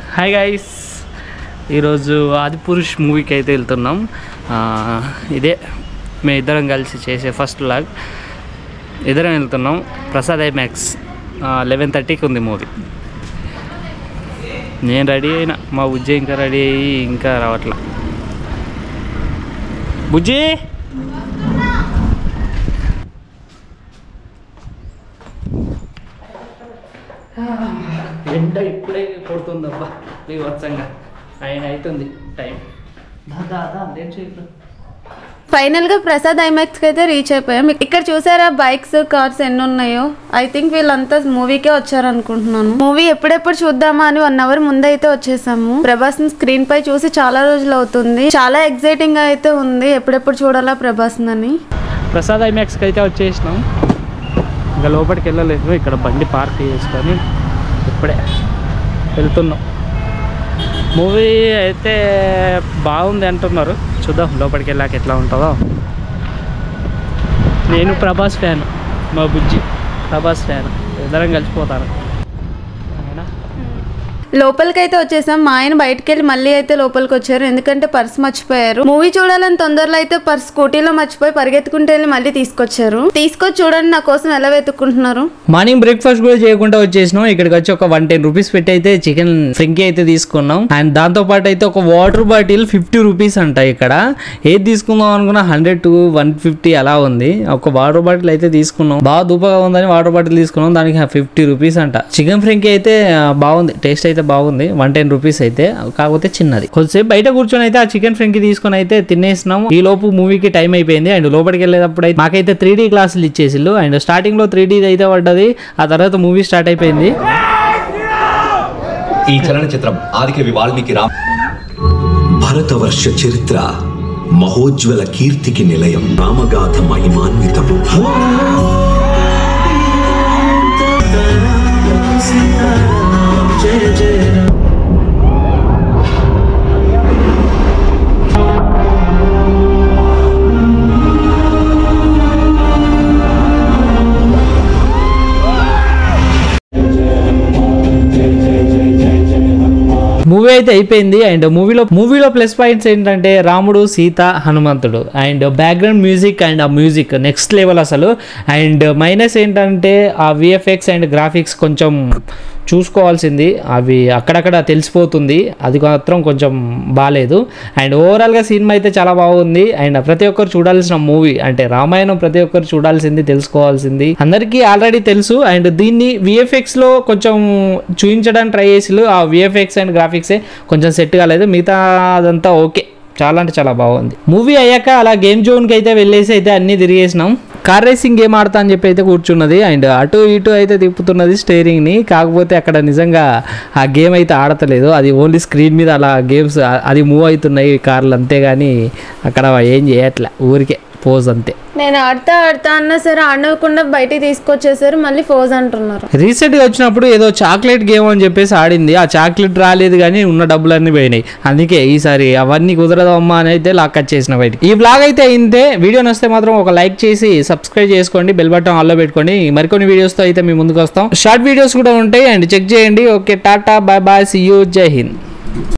Hi guys ఈరోజు ఆదిపురుష్ మూవీకి అయితే వెళ్తున్నాం ఆ, ఇదే మేము ఇద్దరం కలిసి చేసే ఫస్ట్ లాగ్ ఇద్దరం వెళ్తున్నాం ప్రసాద్ ఐమాక్స్ లెవెన్ థర్టీకి ఉంది మూవీ నేను రెడీ అయినా మా బుజ్జి ఇంకా రెడీ అయ్యి ఇంకా రావట్లా బుజ్జి ఎండ ఇప్పుడే కొడుతుందబ్బా బీభత్సంగా ఆయన అవుతుంది టైం దాదా అదేం చేయరు ఫైనల్ గా ప్రసాద్ ఐమాక్స్ కి అయితే రీచ్ అయిపోయాం ఇక్కడ చూసారా బైక్స్ కార్స్ ఎన్ని ఉన్నాయో ఐ థింక్ వీళ్ళంతా మూవీకే వచ్చారనుకుంటున్నాను మూవీ ఎప్పుడెప్పుడు చూద్దామా అని వన్ అవర్ ముందు అయితే వచ్చేసాము ప్రభాస్ స్క్రీన్ పై చూసి చాలా రోజులు అవుతుంది చాలా ఎక్సైటింగ్ గా అయితే ఉంది ఎప్పుడెప్పుడు చూడాలా ప్రభాస్ అని ప్రసాద్ ఐమాక్స్కి అయితే వచ్చేసినాం ఇంకా లోపలికి వెళ్ళలేదు ఇక్కడ బండి పార్క్ చేసుకొని ఇప్పుడే వెళ్తున్నాం మూవీ అయితే బాగుంది అంటున్నారు చూద్దాం లోపలికి వెళ్ళాక ఎట్లా ఉంటుందో నేను ప్రభాస్ ఫ్యాన్ మా బుజ్జి ప్రభాస్ ఫ్యాన్ ఇద్దరం కలిసిపోతాను అవునా? లోపలికి అయితే వచ్చేసాం మా ఆయన బయటకు వెళ్ళి మళ్ళీ అయితే లోపలికి వచ్చారు ఎందుకంటే పర్స్ మర్చిపోయారు మూవీ చూడాలని తొందరలో అయితే పర్స్ స్కూటీలో మర్చిపోయి పరిగెత్తుకుంటూ వెళ్ళి మళ్ళీ తీసుకొచ్చారు తీసుకొచ్చి చూడండి నా కోసం ఎలా వెతుక్కుంటున్నారు మార్నింగ్ బ్రేక్ఫాస్ట్ కూడా చేయకుండా వచ్చేసినాం ఇక్కడికి వచ్చి ఒక వన్ టెన్ రూపీస్ పెట్టి అయితే చికెన్ ఫ్రింకీ అయితే తీసుకున్నాం అండ్ దాంతో పాటు అయితే ఒక వాటర్ బాటిల్ ఫిఫ్టీ రూపీస్ అంట ఇక్కడ ఏది తీసుకుందాం అనుకున్నా హండ్రెడ్ టు వన్ ఫిఫ్టీ అలా ఉంది ఒక వాటర్ బాటిల్ అయితే తీసుకున్నాం బాగా దూపగా ఉందని వాటర్ బాటిల్ తీసుకున్నాం దానికి ఫిఫ్టీ రూపీస్ అంట చికెన్ ఫ్రింకీ అయితే ఆ, బాగుంది టేస్ట్ అయితే బాగుంది వన్ టెన్ రూపీస్ అయితే కాకపోతే చిన్నది కొద్దిసేపు బయట కూర్చొని అయితే ఆ చికెన్ ఫ్రింకీ తీసుకొని అయితే తినేసినాము ఈ లోపు మూవీకి టైం అయిపోయింది అండ్ లోపలికి వెళ్ళేటప్పుడు అయితే మాకైతే త్రీ డీ క్లాసులు ఇచ్చేసిల్లు అండ్ స్టార్టింగ్ లో త్రీ డీ అయితే పడ్డది ఆ తర్వాత మూవీ స్టార్ట్ అయిపోయింది ఈ చలనచిత్రం ఆదికవి వాల్మీకి రామ్ భరతవర్ష చరిత్ర మహోజ్వల కీర్తికి నిలయం రామగాథ మహిమాన్వితం మూవీ అయితే అయిపోయింది అండ్ మూవీలో మూవీలో ప్లస్ పాయింట్స్ ఏంటంటే రాముడు సీత హనుమంతుడు అండ్ బ్యాక్గ్రౌండ్ మ్యూజిక్ అండ్ ఆ మ్యూజిక్ నెక్స్ట్ లెవెల్ అసలు అండ్ మైనస్ ఏంటంటే ఆ విఎఫ్ఎక్స్ అండ్ గ్రాఫిక్స్ కొంచెం చూసుకోవాల్సింది అవి అక్కడక్కడ తెలిసిపోతుంది అది మాత్రం కొంచెం బాగాలేదు అండ్ ఓవరాల్గా సినిమా అయితే చాలా బాగుంది అండ్ ప్రతి ఒక్కరు చూడాల్సిన మూవీ అంటే రామాయణం ప్రతి ఒక్కరు చూడాల్సింది తెలుసుకోవాల్సింది అందరికీ ఆల్రెడీ తెలుసు అండ్ దీన్ని విఎఫ్ఎక్స్ లో కొంచెం చూపించడానికి ట్రై చేసి ఆ విఎఫ్ఎక్స్ అండ్ గ్రాఫిక్సే కొంచెం సెట్ కాలేదు మిగతా అదంతా ఓకే చాలా అంటే చాలా బాగుంది మూవీ అయ్యాక అలా గేమ్ జోన్కి అయితే వెళ్ళేసి అయితే అన్నీ తిరిగేసినాం కార్ రేసింగ్ గేమ్ ఆడతా అని చెప్పి అయితే కూర్చున్నది అండ్ అటు ఇటు అయితే తిప్పుతున్నది స్టేరింగ్ని కాకపోతే అక్కడ నిజంగా ఆ గేమ్ అయితే ఆడతలేదు అది ఓన్లీ స్క్రీన్ మీద అలా గేమ్స్ అది మూవ్ అవుతున్నాయి కార్లు అంతేగాని అక్కడ ఏం చేయట్లే ఊరికే పోజ్ అంతే నేను ఆడతా ఆడతా అన్నా సరే ఆడకుండా బయటికి తీసుకొచ్చేసారు మళ్ళీ ఫోజ్ అంటున్నారు రీసెంట్గా వచ్చినప్పుడు ఏదో చాక్లెట్ గేమ్ అని చెప్పేసి ఆడింది ఆ చాక్లెట్ రాలేదు కానీ ఉన్న డబ్బులన్నీ పోయినాయి అందుకే ఈసారి అవన్నీ కుదరదు అమ్మా అని అయితే లాక్ కట్ చేసిన బయటికి ఈ బ్లాగ్ అయితే అయిందే వీడియో నచ్చితే మాత్రం ఒక లైక్ చేసి సబ్స్క్రైబ్ చేసుకోండి బెల్ బటన్ ఆల్లో పెట్టుకోండి మరికొన్ని వీడియోస్తో అయితే మీ ముందుకు వస్తాం షార్ట్ వీడియోస్ కూడా ఉంటాయి అండ్ చెక్ చేయండి okay tata bye bye see you Jai Hind